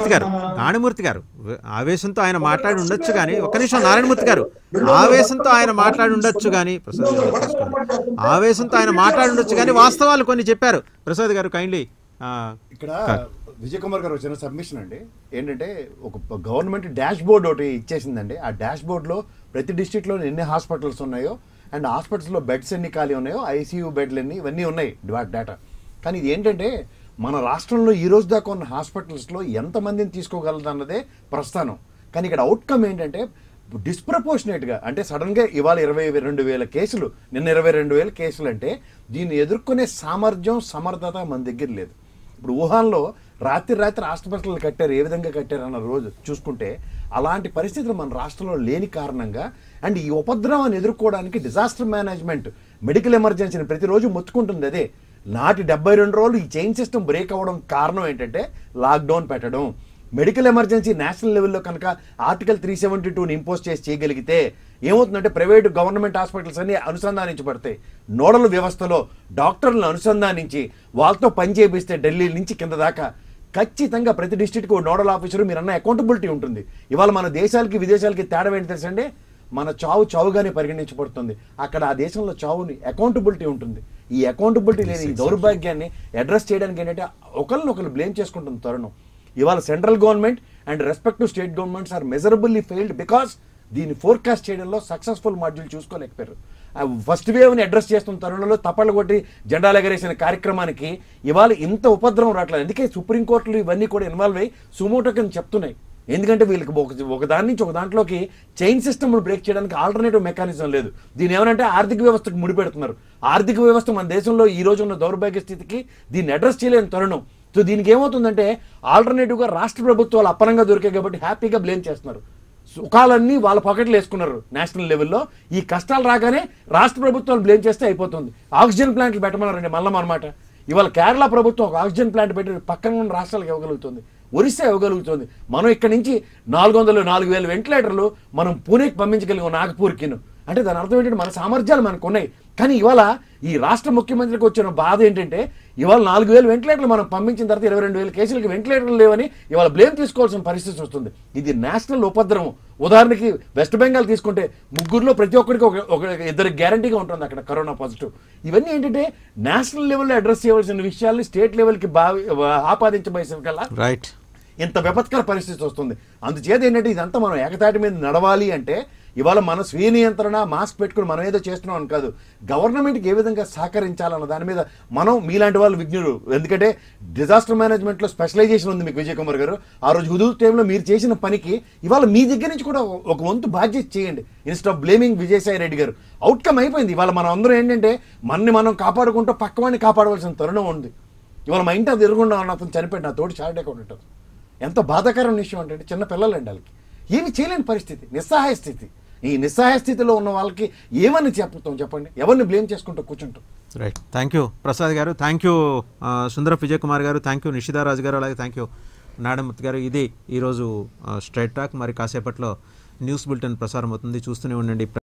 నారాయణమూర్తి గారు నారాయణమూర్తి గారు ఆవేశంతో ఆయన మాట్లాడి ఉండొచ్చు కానీ ఒక్క నిమిషం నారాయణమూర్తి గారు ఆవేశంతో ఆయన మాట్లాడి ఉండొచ్చు కానీ ప్రసాద్ గారు తీసుకోండి. ఆవేశంతో ఆయన మాట్లాడి ఉండొచ్చు కానీ వాస్తవాలు కొన్ని చెప్పారు ప్రసాద్ గారు కైండ్లీ ఇక్కడ విజయ్ కుమార్ గారు వచ్చిన సబ్మిషన్ అండి ఏంటంటే ఒక గవర్నమెంట్ డాష్ బోర్డ్ ఒకటి ఇచ్చేసిందండి ఆ డాష్ బోర్డ్లో ప్రతి డిస్టిక్లో ఎన్ని హాస్పిటల్స్ ఉన్నాయో అండ్ హాస్పిటల్స్లో బెడ్స్ ఎన్ని ఖాళీ ఉన్నాయో ఐసీయూ బెడ్లు ఎన్ని ఇవన్నీ ఉన్నాయి డేటా కానీ ఇది ఏంటంటే మన రాష్ట్రంలో ఈ రోజు దాకా ఉన్న హాస్పిటల్స్లో ఎంతమందిని తీసుకోగలదు అన్నదే ప్రస్థానం కానీ ఇక్కడ అవుట్కమ్ ఏంటంటే డిస్ప్రపోర్షనేట్గా అంటే సడన్గా ఇవాళ ఇరవై రెండు వేల కేసులు నిన్న ఇరవై రెండు వేల కేసులు అంటే దీన్ని ఎదుర్కొనే సామర్థ్యం సమర్థత మన దగ్గర లేదు ఇప్పుడు వుహాన్లో రాత్రి రాత్రి హాస్పిటల్ కట్టారు ఏ విధంగా కట్టారు అన్న రోజు చూసుకుంటే అలాంటి పరిస్థితులు మన రాష్ట్రంలో లేని కారణంగా అండ్ ఈ ఉపద్రవాన్ని ఎదుర్కోవడానికి డిజాస్టర్ మేనేజ్మెంట్ మెడికల్ ఎమర్జెన్సీని ప్రతిరోజు మొత్తుకుంటుంది అదే నాటి డెబ్బై రెండు రోజులు ఈ చైన్ సిస్టమ్ బ్రేక్ అవ్వడం కారణం ఏంటంటే లాక్డౌన్ పెట్టడం మెడికల్ ఎమర్జెన్సీ నేషనల్ లెవెల్లో కనుక ఆర్టికల్ త్రీ సెవెంటీ టూని ఇంపోజ్ చేసి చేయగలిగితే ఏమవుతుందంటే ప్రైవేట్ గవర్నమెంట్ హాస్పిటల్స్ అన్ని అనుసంధానించబడతాయి నోడల్ వ్యవస్థలో డాక్టర్లను అనుసంధానించి వాళ్ళతో పని చేపిస్తే ఢిల్లీ నుంచి కింద దాకా ఖచ్చితంగా ప్రతి డిస్ట్రిక్ట్కి నోడల్ ఆఫీసర్ మీరు అన్న అకౌంటబిలిటీ ఉంటుంది ఇవాళ మన దేశాలకి విదేశాలకి తేడా ఏంటి తెలుసండి మన చావు చావుగానే పరిగణించబడుతుంది అక్కడ ఆ దేశంలో చావుని అకౌంటబిలిటీ ఉంటుంది ఈ అకౌంటబిలిటీ లేని ఈ దౌర్భాగ్యాన్ని అడ్రస్ చేయడానికి ఏంటంటే ఒకరిని ఒకరు బ్లేమ్ చేసుకుంటుంది తరుణం ఇవాళ central government and respective state governments are measurably failed because దీన్ని ఫోర్కాస్ట్ చేయడంలో సక్సెస్ఫుల్ మాడ్యూల్ చూసుకోలేకపోయారు ఫస్ట్ వేవ్ని అడ్రస్ చేస్తున్న తరుణంలో తప్పలు కొట్టి జెండాలు ఎగరేసిన కార్యక్రమానికి ఇవాళ ఇంత ఉపద్రవం రావట్లేదు అందుకే సుప్రీంకోర్టులు ఇవన్నీ కూడా ఇన్వాల్వ్ అయ్యి సుమోటో కింద చెప్తున్నాయి ఎందుకంటే వీళ్ళకి ఒక ఒక దాని నుంచి ఒక దాంట్లోకి చైన్ సిస్టమ్ బ్రేక్ చేయడానికి ఆల్టర్నేటివ్ మెకానిజం లేదు దీని ఏమనంటే ఆర్థిక వ్యవస్థకు ముడిపెడుతున్నారు ఆర్థిక వ్యవస్థ మన దేశంలో ఈ రోజు ఉన్న దౌర్భాగ్య స్థితికి దీన్ని అడ్రస్ చేయలేని తరుణం సో దీనికి ఏమవుతుందంటే ఆల్టర్నేటివ్గా రాష్ట్ర ప్రభుత్వాలు అప్పనంగా దొరికాయి కాబట్టి హ్యాపీగా బ్లేమ్ చేస్తున్నారు సుఖాలన్నీ వాళ్ళ పాకెట్లు వేసుకున్నారు నేషనల్ లెవెల్లో ఈ కష్టాలు రాగానే రాష్ట్ర ప్రభుత్వాలు బ్లేమ్ చేస్తే అయిపోతుంది ఆక్సిజన్ ప్లాంట్లు పెట్టమన్నారండి మల్లం అనమాట ఇవాళ కేరళ ప్రభుత్వం ఒక ఆక్సిజన్ ప్లాంట్ పెట్టి పక్కన ఉన్న రాష్ట్రాలకు ఇవ్వగలుగుతుంది ఒరిస్సా ఇవ్వగలుగుతుంది మనం ఇక్కడ నుంచి నాలుగు వందలు నాలుగు వేల వెంటిలేటర్లు మనం పూణేకి పంపించగలిగాం నాగపూర్కిను అంటే దాని అర్థం ఏంటంటే మన సామర్థ్యాలు మనకు ఉన్నాయి కానీ ఇవాళ ఈ రాష్ట్ర ముఖ్యమంత్రికి వచ్చిన బాధ ఏంటంటే ఇవాళ నాలుగు వేలు వెంటిలేటర్లు మనం పంపించిన తర్వాత ఇరవై రెండు వేల కేసులకి వెంటిలేటర్లు లేవని ఇవాళ బ్లేమ్ తీసుకోవాల్సిన పరిస్థితి వస్తుంది ఇది నేషనల్ ఉపద్రవం ఉదాహరణకి వెస్ట్ బెంగాల్ తీసుకుంటే ముగ్గురులో ప్రతి ఒక్కరికి ఒక ఒక ఇద్దరు గ్యారంటీగా ఉంటుంది అక్కడ కరోనా పాజిటివ్ ఇవన్నీ ఏంటంటే నేషనల్ లెవెల్లో అడ్రస్ చేయవలసిన విషయాల్ని స్టేట్ లెవెల్కి బావి ఆపాదించబోయే కల్లా రైట్ ఇంత విపత్కర పరిస్థితి వస్తుంది అందుచేత ఏంటంటే ఇదంతా మనం ఏకతాటి మీద నడవాలి అంటే ఇవాళ మన స్వీయ నియంత్రణ మాస్క్ పెట్టుకుని మనం ఏదో చేస్తున్నాం అని కాదు గవర్నమెంట్కి ఏ విధంగా సహకరించాలన్న దాని మీద మనం మీలాంటి వాళ్ళు విజ్ఞులు ఎందుకంటే డిజాస్టర్ మేనేజ్మెంట్లో స్పెషలైజేషన్ ఉంది మీకు విజయ్ కుమార్ గారు ఆ రోజు హుదూద్ టైంలో మీరు చేసిన పనికి ఇవాళ మీ దగ్గర నుంచి కూడా ఒక వంతు బాధ్యత చేయండి instead of blaming Vijayasai Reddy garu outcome అయిపోయింది ఇవాళ మనం అందరం ఏంటంటే మనని మనం కాపాడుకుంటూ పక్కవాడిని కాపాడవలసిన తరుణం ఉంది ఇవాళ మా ఇంటి అది ఎరుగుండా ఉన్న అతను చనిపోయాడు నా తోటి చార్ట్ అకౌంట్ ఎంత బాధాకరమైన విషయం అంటే చిన్న పిల్లలండి వాళ్ళకి ఏమి చేయలేని పరిస్థితి నిస్సహాయ స్థితి ఈ నిస్సహాయ స్థితిలో ఉన్న వాళ్ళకి ఏమని చెప్తాం చెప్పండి ఎవరిని బ్లేమ్ చేసుకుంటూ కూర్చుంటాం right thank you Prasad garu thank you Sundara Vijay Kumar garu thank you నిషిదారాజు గారు అలాగే థ్యాంక్ యూ నాడమూర్తి గారు ఇది ఈరోజు స్ట్రైట్ టాక్ మరి కాసేపట్లో న్యూస్ బులెటిన్ ప్రసారం అవుతుంది చూస్తూనే ఉండండి